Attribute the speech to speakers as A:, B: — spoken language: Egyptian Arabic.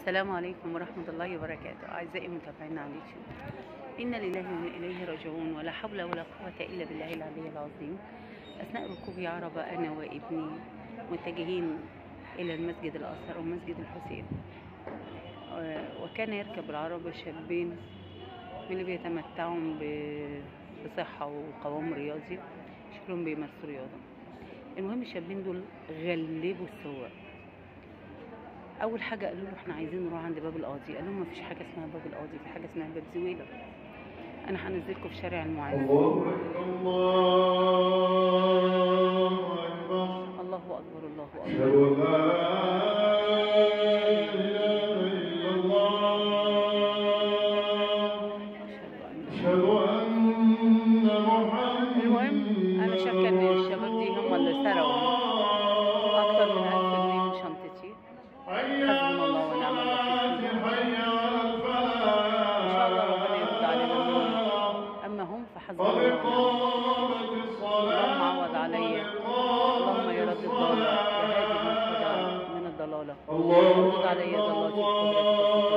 A: السلام عليكم ورحمة الله وبركاته أعزائي متابعينا على اليوتيوب إنا لله وإنا إليه راجعون ولا حول ولا قوة إلا بالله العلي العظيم أثناء ركوبي عربة أنا وابني متجهين إلى المسجد الأزهر أو مسجد الحسين آه، وكان يركب العربة شابين من اللي بيتمتعون ب- بصحة وقوام رياضي شكلهم بيمارسوا رياضة المهم الشابين دول غلبوا السواق اول حاجه قالوا له احنا عايزين نروح عند باب القاضي قال لهم مفيش حاجه اسمها باب القاضي في حاجه اسمها باب زويله انا هنزلكم في شارع المعز
B: الله أكبر الله أكبر
A: الله اكبر الله
B: أشهد
A: اكبر
B: أن لا إله إلا الله
A: أشهد أن-
B: أشهد أن محمدا
A: المهم انا شاكه ان الشباب دي هم اللي سرقوا اكتر من 1000 جنيه من شنطتي حسبنا الله ونعم الوكيل
B: حي على
A: ان شاء الله ربنا يرد علينا منهم.
B: الفلاح
A: اما هم فحسبنا
B: قد
A: الله ونعم
B: قامت الصلاة
A: اللهم عوض عليا اللهم يا رب الضالة يا هادي من الضلال من الضلالة
B: الله
A: ارد عليا ضلاتي بقدرتك